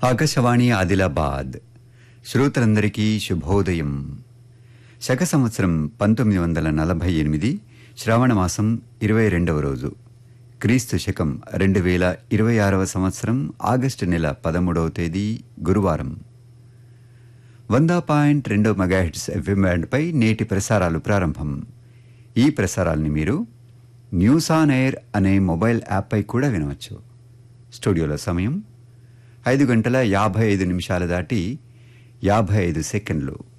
ఆకాశవాణి ఆదిలాబాద్ శ్రోతలందరికీ శుభోదయం శక సంవత్సరం పంతొమ్మిది వందల నలభై ఎనిమిది శ్రావణ మాసం ఇరవై రెండవ రోజు క్రీస్తు శకం రెండు వేల ఇరవై ఆరవ సంవత్సరం ఆగస్టు నెల పదమూడవ తేదీ గురువారం వంద పాయింట్ రెండు మెగాహిట్స్ ఎఫ్ఎం బ్యాండ్పై నేటి ప్రసారాలు ప్రారంభం ఈ ప్రసారాల్ని మీరు న్యూస్ ఆన్ ఎయిర్ అనే మొబైల్ యాప్పై కూడా వినవచ్చు స్టూడియోలో సమయం ఐదు గంటల యాభై ఐదు నిమిషాలు దాటి యాభై ఐదు సెకండ్లు